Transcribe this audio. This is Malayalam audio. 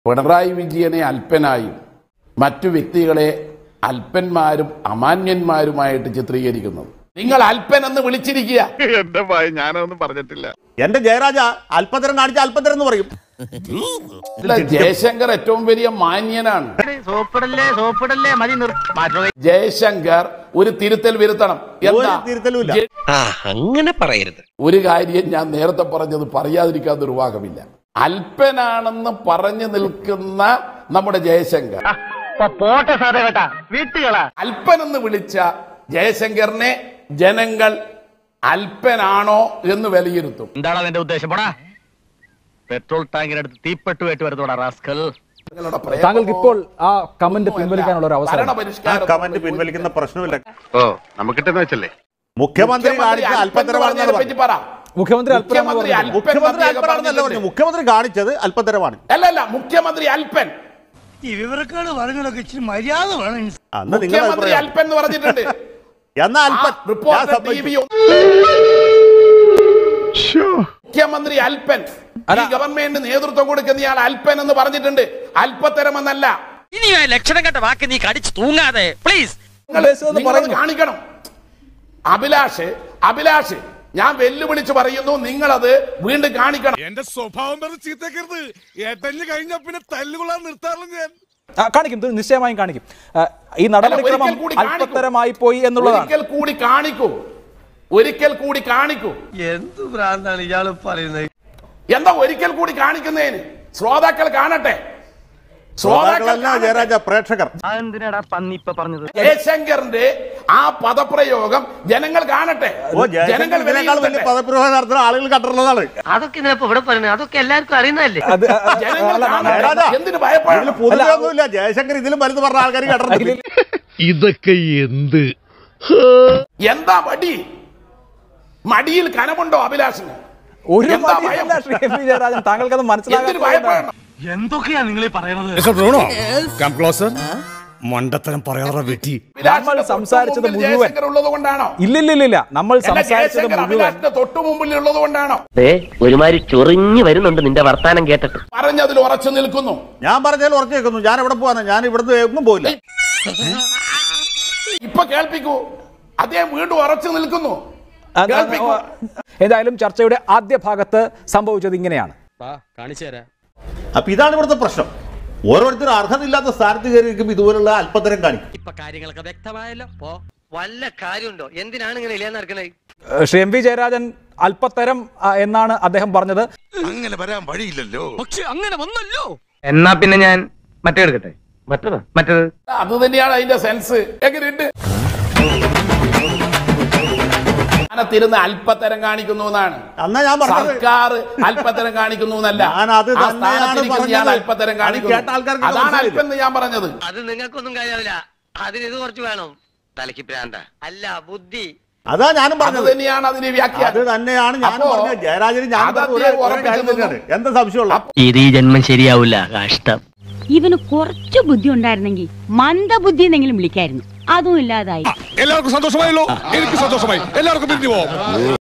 പിണറായി വിജയനെ അല്പനായും മറ്റു വ്യക്തികളെ അല്പന്മാരും അമാന്യന്മാരുമായിട്ട് ചിത്രീകരിക്കുന്നത് നിങ്ങൾ അല്പൻ എന്ന് വിളിച്ചിരിക്കുക എന്റെ ഭയ ഞാനൊന്നും പറഞ്ഞിട്ടില്ല എന്റെ ജയരാജ അല്പതരം കാണിച്ച അല്പതരം എന്ന് പറയും ഇല്ല, ജയശങ്കർ ഏറ്റവും വലിയ മാന്യനാണ് സോപ്പിടല്ലേ സോപ്പിടല്ലേ മതി മാറ്റോ ജയശങ്കർ ഒരു തിരുത്തൽ വരുത്തണം ഒരു എന്താ തിരുത്തലുമില്ല ജെ- ആ അങ്ങനെ പറയരുത് ഒരു കാര്യം ഞാൻ നേരത്തെ പറഞ്ഞത് പറയാതിരിക്കാൻ നിർവാഹമില്ല അല്പനാണെന്ന് പറഞ്ഞു നിൽക്കുന്ന നമ്മുടെ ജയശങ്കർ പോട്ടെ സാറേ കേട്ടാ വീട്ടുകളാ അല്പൻ എന്ന് വിളിച്ച ജയശങ്കറിനെ ജനങ്ങൾ അല്പനാണോ എന്ന് വിലയിരുത്തും എന്താണ് അതിന്റെ ഉദ്ദേശം പോടാ പെട്രോൾ ടാങ്കിനടുത്ത് തീപ്പെട്ടുമായിട്ട് വരുന്നോടാ റാസ്കൽ നിങ്ങളുടെ പ്രേമമോ, താങ്കൾക്ക് ഇപ്പോൾ ആ കമന്റ് പിൻവലിക്കാനുള്ള ഒരു അവസരം ആ ഭരണപരിഷ്കാരം കമന്റ് പിൻവലിക്കുന്ന പ്രശ്നമില്ല ഓ നമുക്കിട്ടെന്ന് വെച്ചല്ലേ മുഖ്യമന്ത്രി മുഖ്യമന്ത്രി കാണിച്ച അല്പൻ എന്ന് പറഞ്ഞതിനെ അല്പതരമാണെന്നാണ് പറ്റി പറഞ്ഞത് പറ മുഖ്യമന്ത്രി അല്പനാണെന്ന് മുഖ്യമന്ത്രി പറഞ്ഞിട്ടുണ്ട്. അല്പൻ മുഖ്യമന്ത്രി മതിയൊക്കെ അല്പനാണെന്നല്ല പറഞ്ഞു പറഞ്ഞിട്ടുണ്ട്. മുഖ്യമന്ത്രി കാണിച്ചത് അല്പതരമാണ് അല്ല അല്ല മുഖ്യമന്ത്രി അല്പൻ ഈ വിവരക്കാട് പറഞ്ഞതൊക്കെ ഇച്ചിരി മര്യാദ വേണം അന്ന് നിങ്ങളുടെ മുഖ്യമന്ത്രി അഭിപ്രായം അല്പൻ എന്ന് പറഞ്ഞിട്ടുണ്ട് എന്നാ ആ അല്പൻ ഞാൻ റിപ്പോർട്ടർ ടി സമ്മതിച്ചു. വി മുഖ്യമന്ത്രി അല്പൻ ഈ ഗവൺമെന്റ് നേതൃത്വം കൊടുക്കുന്നയാൾ അല്പൻ എന്ന് പറഞ്ഞിട്ടുണ്ട് അല്പത്തരം എന്നല്ല ഇനി ആ ലക്ഷണം കെട്ട വാക്ക് നീ കടിച്ചു തൂങ്ങാതെ പ്ലീസ് നിങ്ങൾ ഉദ്ദേശിച്ചതെന്ന് നിങ്ങളത് പറയുന്നു. കാണിക്കണം അഭിലാഷ് അഭിലാഷ് ഞാൻ വെല്ലുവിളിച്ച് പറയുന്നു നിങ്ങളത് വീണ്ടും കാണിക്കണം എന്റെ സ്വഭാവം പറഞ്ഞ് ചീത്തക്കരുത് ഏട്ടഞ്ഞ് കഴിഞ്ഞ പിന്നെ തല്ലുകൊള്ളാൻ നിർത്താറില്ല ഞാൻ ആ, കാണിക്കും ഇത് നിശ്ചയമായും കാണിക്കും ആ, ഈ നടപടിക്രമം ഒരിക്കൽ കൂടി കാണിക്കൂ. അല്പത്തരമായി പോയി എന്നുള്ളതാണ് ഒരിക്കൽ കൂടി കാണിക്കൂ ഒരിക്കൽ കൂടി കാണിക്കൂ എന്ത് ഭ്രാന്താണ് ഇയാള് പറയുന്നത് എന്താ ഒരിക്കൽ കൂടി കാണിക്കുന്നതിന് ശ്രോതാക്കൾ കാണട്ടെ ശ്രോതാക്കളല്ല കാണട്ടെ. ജയരാജ പ്രേക്ഷകർ അതെന്തിനാടാ പന്നി ഇപ്പൊ പറഞ്ഞത് ജയശങ്കറിന്റെ ആ പദപ്രയോഗം ജനങ്ങൾ കാണട്ടെ ഓ ജയശങ്കർ ഇതിനേക്കാൾ വലിയ വിലയിരുത്തട്ടെ. പദപ്രയോഗം നടത്തുന്ന ആളുകൾ കണ്ടിട്ടുള്ളതാണ് അതൊക്കെ ഇതിനപ്പോ ഇവിടെ പറയുന്നത് അതൊക്കെ എല്ലാവർക്കും അറിയുന്നതല്ലേ അത് ആ, ആ, ജനങ്ങൾ അല്ല, കാണട്ടെ. ജയരാജ, എന്തിന് ഇതിൽ ഭയപ്പെടണം പുതുമയൊന്നുമില്ല ജയശങ്കർ ഇതിലും വലുത് പറഞ്ഞ ആൾക്കാർ കണ്ടിട്ടുണ്ട് ഇതൊക്കെ എന്ത് എന്താ മടി മടിയിൽ കനമുണ്ടോ അഭിലാഷിന് ഒരു എന്താ മടിയുമില്ല ഭയം? ശ്രീ എം വി ജയരാജൻ താങ്കൾക്കത് എന്തിന് മനസ്സിലാക്കാൻ ഭയപ്പെടണം എന്തൊക്കെയാ നിങ്ങൾ പറയുന്നത് കം ക്ലോസർ മണ്ടത്തരം പറയാറ വെട്ടി നമ്മൾ സംസാരിച്ചത് മുഴുവൻ- ജയശങ്കർ ഉള്ളത് കൊണ്ടാണോ ഇല്ലില്ലില്ല നമ്മൾ അല്ല, സംസാരിച്ചത് ജയശങ്കർ മുഴുവൻ അഭിലാഷിന്റെ തൊട്ടു മുമ്പിൽ ഉള്ളത് കൊണ്ടാണോ ഒരുമാതിരി ചൊറിഞ്ഞു വരുന്നുണ്ട് നിന്റെ വർത്താനം കേട്ടിട്ട് പറഞ്ഞതിൽ ഉറച്ചു നിൽക്കുന്നു ഞാൻ പറഞ്ഞാൽ ഉറച്ചു വെക്കുന്നു ഞാൻ എവിടെ പോവാണ് ഞാൻ ഇവിടുന്ന് എങ്ങും പോയില്ല ഇപ്പൊ കേൾപ്പിക്കൂ അദ്ദേഹം വീണ്ടും ഉറച്ചു നിൽക്കുന്നു ആ, കേൾപ്പിക്കൂ. ഏതായാലും ചർച്ചയുടെ ആദ്യ ഭാഗത്ത് സംഭവിച്ചത് ഇങ്ങനെയാണ് കാണിച്ചു തരാം അപ്പൊ ഇതാണ് ഇവിടുത്തെ പ്രശ്നം ഓരോരുത്തരും അർഹതയില്ലാത്ത സ്ഥാനത്ത് കയറിയിരിക്കുമ്പോൾ ഇതുപോലുള്ള അല്പത്തരം കാണിക്കും ഇപ്പൊ കാര്യങ്ങളൊക്കെ വ്യക്തമായല്ലോ പോ വല്ല കാര്യമുണ്ടോ എന്തിനാണ് ഇങ്ങനെ ഇല്ലാന്ന് നടക്കണേ ഏഹ് ശ്രീ എം വി ജയരാജൻ അല്പത്തരം ആ, എന്നാണ് അദ്ദേഹം പറഞ്ഞത് അങ്ങനെ വരാൻ വഴിയില്ലല്ലോ പക്ഷെ അങ്ങനെ വന്നല്ലോ എന്നാ പിന്നെ ഞാൻ മറ്റേ എടുക്കട്ടെ മറ്റേത് മറ്റേത് അത് തന്നെയാണ് അതിന്റെ സെൻസ് എങ്ങനെയുണ്ട് സ്ഥാനത്തിരുന്ന് അല്പത്തരം കാണിക്കുന്നു എന്നാണ് അന്നാ ഞാൻ പറഞ്ഞത് സർക്കാർ അല്പത്തരം കാണിക്കുന്നു എന്നല്ല ഞാൻ അത് ആ തന്നെയാണ് സ്ഥാനത്തിരിക്കുന്ന ഇയാൾ പറഞ്ഞത്. അല്പത്തരം അത് കാണിക്കുന്നു കേട്ട ആൾക്കാർക്ക് അതാണ് മനസ്സിലായില്ല. അല്പെന്ന് ഞാൻ പറഞ്ഞത് അത് നിങ്ങൾക്കൊന്നും കാര്യമില്ല അതിന് ഇത് കുറച്ച് വേണം തലയ്ക്ക് പ്രാന്ത അല്ല ബുദ്ധി അതാ ഞാനും അത് പറഞ്ഞത് തന്നെയാണ് അതിന് അത് വ്യാഖ്യാനം തന്നെയാണ് ഞാൻ അപ്പോ പറഞ്ഞത് ജയരാജന് ഞാൻ അത് പറഞ്ഞ അദ്ദേഹം ഒരേ- ഒരേ കാര്യം ഉറപ്പിച്ചു തന്നെയാണ് എന്താ സംശയമുള്ള ഇത് ഈ ജന്മം ശരിയാവില്ല കഷ്ടം ഇവന് കുറച്ച് ബുദ്ധി ഉണ്ടായിരുന്നെങ്കിൽ മന്ദബുദ്ധി എന്നെങ്കിലും വിളിക്കായിരുന്നു അതും ഇല്ലാതായി എല്ലാവർക്കും സന്തോഷമായല്ലോ എനിക്ക് സന്തോഷമായി എല്ലാവർക്കും പിരിഞ്ഞു പോവാം